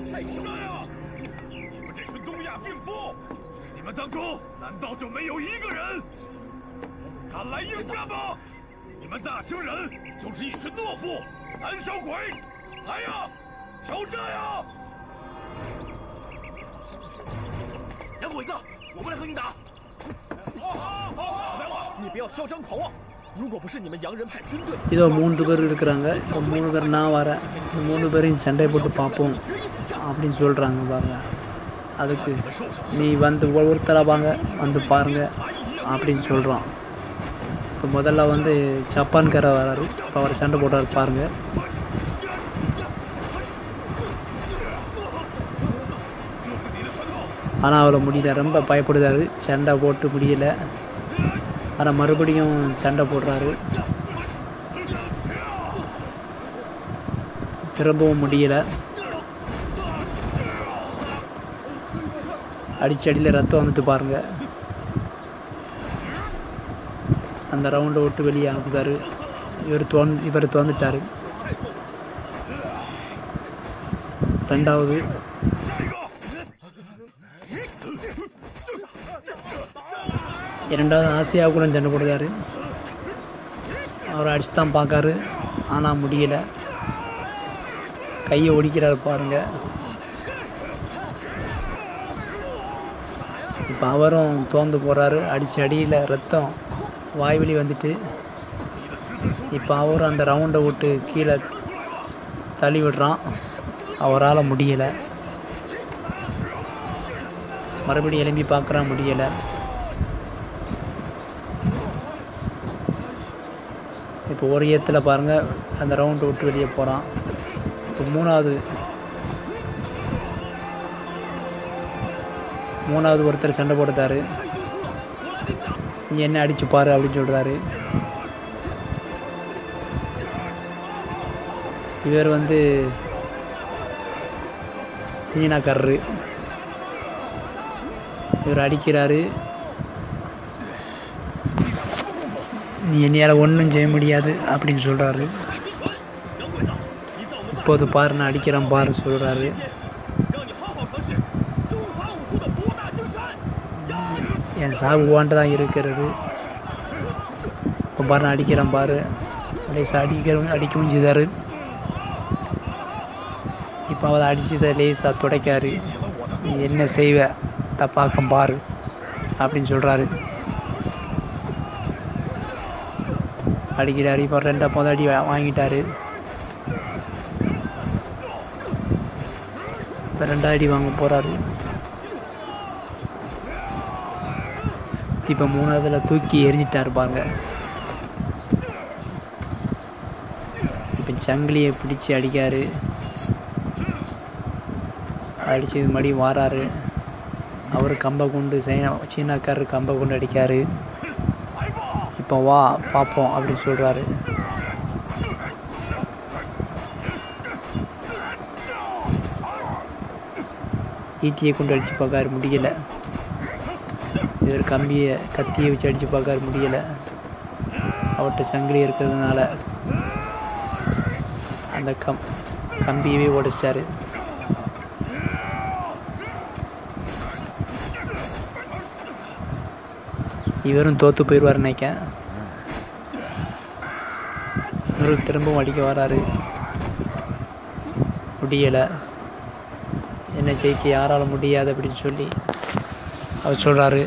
太凶了呀！你们这群东亚病夫，你们当中难道就没有一个人敢来应战吗？你们大清人就是一群懦夫、胆小鬼！来呀，挑战呀！ 洋鬼子，我们来和你打！ 你不要嚣张狂妄！如果不是你们洋人派军队， இதோ மூன்று பேர் இருக்கிறாங்க இப்போ மூணு பேர் நான் வரேன் இந்த மூணு பேரையும் சண்டை போட்டு பார்ப்போம் அப்படின்னு சொல்கிறாங்க பாருங்க அதுக்கு நீ வந்து ஒருத்தராக வாங்க வந்து பாருங்க அப்படின்னு சொல்கிறான் இப்போ முதல்ல வந்து ஜப்பான்கார வராரு இப்போ அவர் சண்டை போடுறாரு பாருங்க ஆனால் அவரை முடியல ரொம்ப பயப்படுதாரு சண்டை போட்டு முடியல ஆனால் மறுபடியும் சண்டை போடுறாரு திரும்பவும் முடியல அடிச்சு அடியில் ரத்தம் வந்துட்டு பாருங்க அந்த ரவுண்டை விட்டு வெளியே அனுப்புதாரு இவர் தோன் இவர் தோந்துட்டாரு ரெண்டாவது இரண்டாவது ஆசியா கூட சண்டை போடுதாரு அவரை அடிச்சு தான் பார்க்காரு ஆனால் முடியல கையை ஒடிக்கிறாரு பாருங்க இப்போ அவரும் தோந்து போகிறாரு அடிச்சு அடியில் ரத்தம் வாய் வலி வந்துட்டு இப்போ அவரும் அந்த ரவுண்டை விட்டு கீழே தள்ளி விடுறான் அவரால் முடியலை மறுபடியும் எழும்பி பார்க்குறா முடியலை இப்போ ஒரு ஏத்தில் பாருங்கள் அந்த ரவுண்டு விட்டு வெளியே போகிறான் இப்போ மூணாவது மூணாவது ஒருத்தர் சண்டை போடுதாரு நீ என்ன அடிச்சு பாரு அப்படின்னு சொல்கிறாரு இவர் வந்து சீனாக்காரரு இவர் அடிக்கிறாரு நீ என்னையால் ஒன்றும் செய்ய முடியாது அப்படின்னு சொல்கிறாரு இப்போது பாரு நான் அடிக்கிறேன் பாரு சொல்கிறாரு 让你好好尝试中华武术的博大精深。 என் சாவு வாண்ட தான் இருக்கிறது இப்போ பாரு நான் அடிக்கிறேன் பாரு லேசாக அடிக்கிறவங்க அடிக்கவும் செய்தார் இப்போ அவரை அடிச்சதை லேசாக துடைக்காரு நீ என்ன செய்வ தப்பாக்கம் பாரு அப்படின்னு சொல்கிறாரு அடிக்கிறாரு இப்போ ரெண்டா மொதல் அடி வா- வாங்கிட்டாரு இப்போ ரெண்டாவது அடி வாங்க போகிறாரு இப்போ மூணாவதுல தூக்கி எரிஞ்சிட்டாரு பாருங்க இப்போ சங்கிலியை பிடிச்சி அடிக்காரு அடிச்சு இது மறுபடியும் வாராரு அவர் கம்பை கொண்டு சைனா சீனாக்காரர் கம்பை கொண்டு அடிக்காரு இப்போ வா பார்ப்போம் அப்படின்னு சொல்கிறாரு ஈட்டியை கொண்டு அடித்து பார்க்காரு முடியல இவர் கம்பியை கத்தியை வச்சு அடித்து பார்க்காரு முடியல அவர்கிட்ட சங்கிலி இருக்கிறதுனால அந்த கம் கம்பியவே உடைச்சிட்டாரு இவரும் தோத்து போயிடுவார் நினைக்கேன் இவரும் திரும்பவும் அடிக்க வராரு முடியலை என்னை ஜெயிக்க யாரால முடியாது அப்படின்னு சொல்லி அவர் சொல்கிறாரு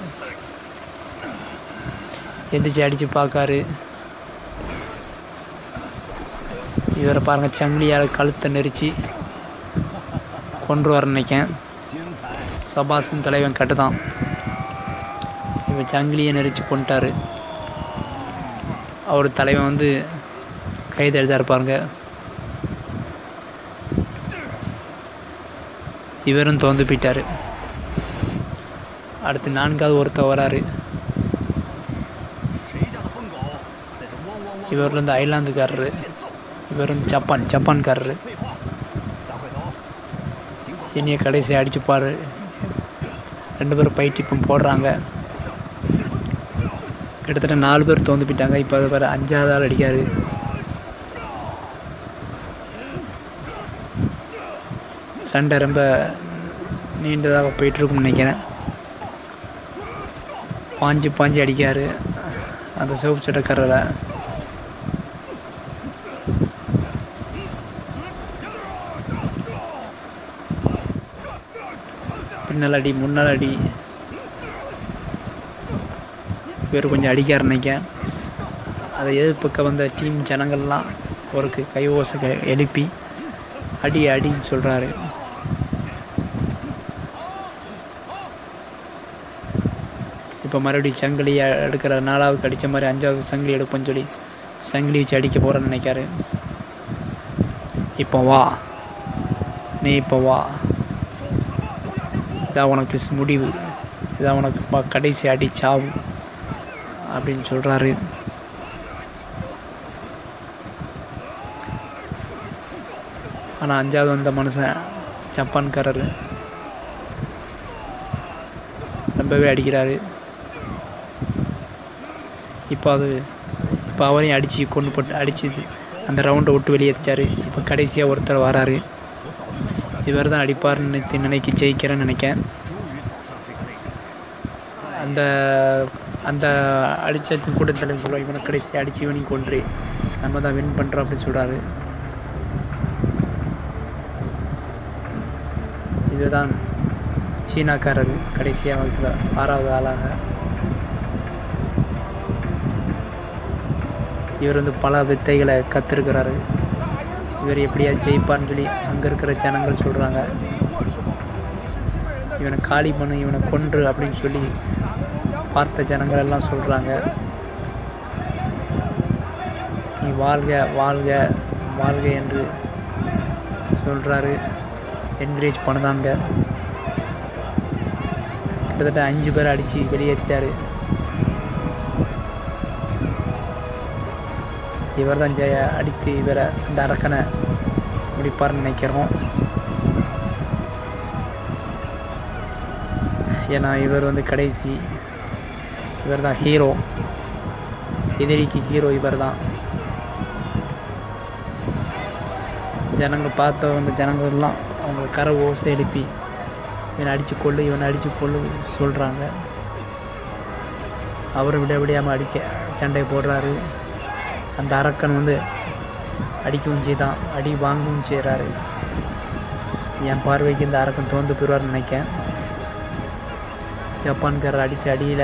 எந்திரிச்சு அடித்து பார்க்காரு இவரை பாருங்கள் சங்கிலியால் கழுத்தை நெரிச்சு கொன்று வர நினைக்கேன் சபாசன் தலைவன் கட்டுதான் இவன் சங்கிலியை நெரிச்சு கொண்டுட்டாரு அவர் தலைவன் வந்து கைது எழுதாரு பாருங்க இவரும் தோந்து போயிட்டாரு அடுத்து நான்காவது ஒருத்தர் வராரு 谁家的疯狗在这汪汪汪 இவர் வந்து ஐலாந்துக்காரரு இவர் வந்து ஜப்பான் ஜப்பான்காரரு 废话，大块头，尽管 என்னைய கடைசி அடிச்சுப்பாரு ரெண்டு பேரும் பயிற்சி இப்போ போடுறாங்க கிட்டத்தட்ட நாலு பேர் தோந்து போயிட்டாங்க இப்போ அது பேர் அஞ்சாவது ஆள் அடிக்காரு சண்டை ரொம்ப நீண்டதாக போயிட்டுருக்கும்னு நினைக்கிறேன் பாஞ்சு பாஞ்சு அடிக்காரு அந்த சிவப்பு சட்டக்காரரை பின்னல் அடி முன்னல் அடி இவர் கொஞ்சம் அடிக்கார் நினைக்க அதை எதிர்ப்பக்க வந்த டீம் ஜனங்கள்லாம் அவருக்கு கை ஓசை கெ- எழுப்பி அடி அடின்னு சொல்கிறாரு இப்போ மறுபடியும் சங்கிலி எடுக்கிற நாலாவது அடித்த மாதிரி அஞ்சாவது சங்கிலி எடுப்போன்னு சொல்லி சங்கிலி வச்சு அடிக்க போகிறேன்னு நினைக்காரு இப்போ வா நீ இப்போ வா இதான் உனக்கு ஸ் முடிவு இதான் உனக்கு ப- கடைசி அடி சாவு அப்படின்னு சொல்கிறாரு ஆனால் அஞ்சாவது வந்த மனுஷன் ஜப்பான்காரர் ரொம்பவே அடிக்கிறாரு இப்போ அது இப்போ அவரையும் அடித்து கொண்டு போட்டு அடிச்சு அந்த ரவுண்டை விட்டு வெளியேற்றிச்சாரு இப்போ கடைசியாக ஒருத்தர் வராரு இவர் தான் அடிப்பார்னு நினைத்து நினைக்கி ஜெயிக்கிறேன்னு நினைக்கேன் அந்த அந்த அடித்த கூட்டத்தில் சொல்ல இவனை கடைசி அடித்து இவனையும் கொன்று நம்ம தான் வின் பண்ணுறோம் அப்படின்னு சொல்கிறாரு இதுதான் சீனாக்காரர் கடைசியாக வைக்கிற ஆறாவது ஆளாக இவர் வந்து பல வித்தைகளை கற்றுருக்கிறாரு இவர் எப்படியா ஜெயிப்பார்னு சொல்லி அங்கே இருக்கிற ஜனங்கள் சொல்கிறாங்க இவனை காலி பண்ணு இவனை கொன்று அப்படின்னு சொல்லி பார்த்த ஜனங்கள் எல்லாம் சொல்கிறாங்க நீ வாழ்க வாழ்க வாழ்க என்று சொல்கிறாரு என்கரேஜ் பண்ணுதாங்க கிட்டத்தட்ட அஞ்சு பேர் அடித்து வெளியேற்றிட்டாரு இவர் தான் ஜெய அடித்து இவரை அந்த அரக்கனை முடிப்பார்னு நினைக்கிறோம் ஏன்னா இவர் வந்து கடைசி இவர் தான் ஹீரோ எதிரிக்கு ஹீரோ இவர் தான் ஜனங்கள் பார்த்த அந்த ஜனங்கள் எல்லாம் அவங்க கரை ஓசை எழுப்பி இவனை அடித்து கொள்ளு இவனை அடித்து கொள்ளு சொல்கிறாங்க அவரும் விட விடாமல் அடிக்க சண்டை போடுறாரு அந்த அரக்கன் வந்து அடிக்கவும் செய்தான் அடி வாங்கவும் செய்கிறாரு என் பார்வைக்கு இந்த அரக்கன் தோந்து போயிடுவார்னு நினைக்கேன் ஜப்பான்காரர் அடித்த அடியில்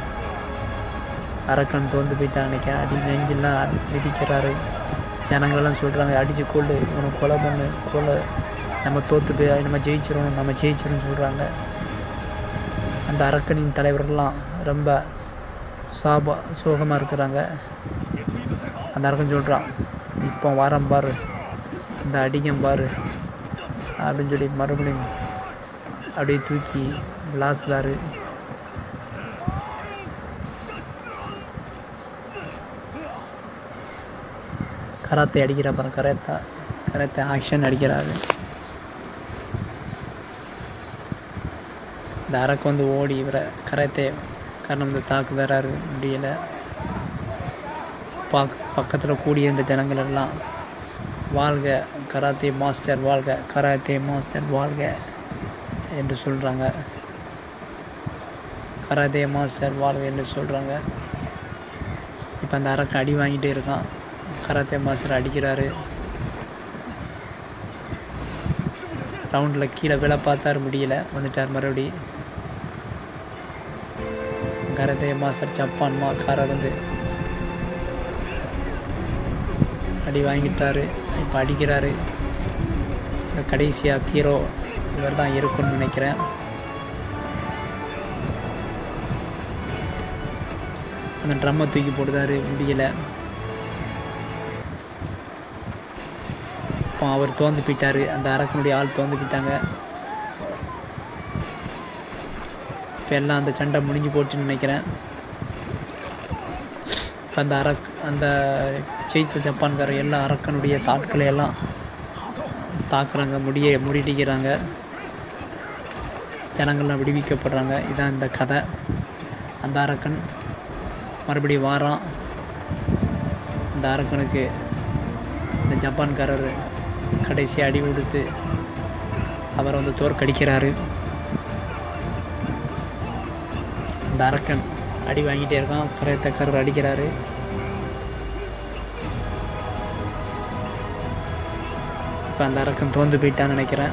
அரக்கன் தோந்து போயிட்டான் நினைக்கிறேன் அடி நெஞ்செல்லாம் மிதிக்கிறாரு ஜனங்களெல்லாம் சொல்கிறாங்க அடித்து கொள்ளு இவனை கொலை பண்ணு கொலை நம்ம தோற்று போய் நம்ம ஜெயிச்சிரும் நம்ம ஜெயிச்சிரும் சொல்கிறாங்க அந்த அரக்கனின் தலைவரெல்லாம் ரொம்ப சாப சோகமாக இருக்கிறாங்க அந்த அரக்கன் சொல்கிறான் இப்போ வாரம் பாரு இந்த அடிக்கம் பாரு அப்படின்னு சொல்லி மறுபடியும் அப்படியே தூக்கி விளாசுதாரு கராத்தே அடிக்கிற அப்புறம் கராத்தா கராத்தே ஆக்ஷன் அடிக்கிறாரு இந்த அரக்கு வந்து ஓடி இவரை கராத்தே காரணம் இந்த தாக்குதராரு முடியல பாக் பக்கத்தில் கூடியிருந்த ஜனங்கள் எல்லாம் வாழ்க கராத்தே மாஸ்டர் வாழ்க கராத்தே மாஸ்டர் வாழ்க என்று சொல்கிறாங்க கராத்தே மாஸ்டர் வாழ்க என்று சொல்கிறாங்க இப்போ அந்த அரக்கன் அடி வாங்கிட்டே இருக்கான் கராத்தே மாஸ்டர் அடிக்கிறாரு ரவுண்டில் கீழே விழ பார்த்தாரு முடியல வந்துட்டார் மறுபடி கராத்தே மாஸ்டர் ஜப்பான் மா காரர் வந்து அடி வாங்கிட்டாரு இப்போ அடிக்கிறாரு இந்த கடைசியாக ஹீரோ இவர் தான் இருக்கும்னு நினைக்கிறேன் அந்த ட்ரம்மை தூக்கி போடுதாரு முடியல இப்போ அவர் தோந்து போயிட்டாரு அந்த அரக்கனுடைய ஆள் தோந்து போயிட்டாங்க இப்போ எல்லாம் அந்த சண்டை முடிஞ்சு போச்சுன்னு நினைக்கிறேன் இப்போ அந்த அரக் அந்த ஜெயித்த ஜப்பான்கார எல்லா அரக்கனுடைய தாட்களை எல்லாம் தாக்குறாங்க முடிய முடிடிக்கிறாங்க ஜனங்கள்லாம் விடுவிக்கப்படுறாங்க இதான் இந்த கதை அந்த அரக்கன் மறுபடியும் வாரான் அந்த அரக்கனுக்கு இந்த ஜப்பான்காரர் கடைசி அடி கொடுத்து அவரை வந்து தோற்கடிக்கிறாரு இந்த அரக்கன் அடி வாங்கிட்டே இருக்கான் பிரயத்தக்கர் அடிக்கிறாரு இப்போ அந்த அரக்கன் தோந்து போயிட்டான்னு நினைக்கிறேன்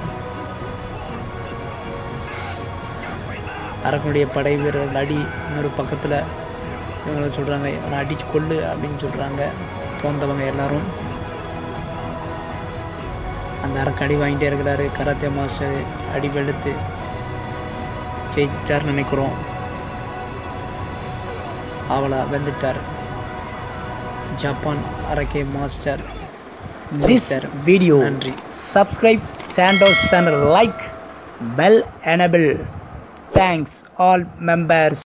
அரக்கனுடைய படை வீரர்கள் அடி இன்னொரு பக்கத்தில் இவங்களை சொல்கிறாங்க இவனை அடிச்சு கொள்ளு அப்படின்னு சொல்கிறாங்க தோந்தவங்க எல்லாரும் அந்த அரக்கன் அடி வாங்கிட்டே இருக்கிறாரு கராத்தே மாஸ்டர் அடி வெளுத்து ஜெயிச்சிட்டார்னு நினைக்கிறோம் அவளா வெந்துட்டார் ஜப்பான் அரக்கே மாஸ்டர் this ஜெயிச்சிட்டார். video நன்றி subscribe sandos channel like bell enable thanks all members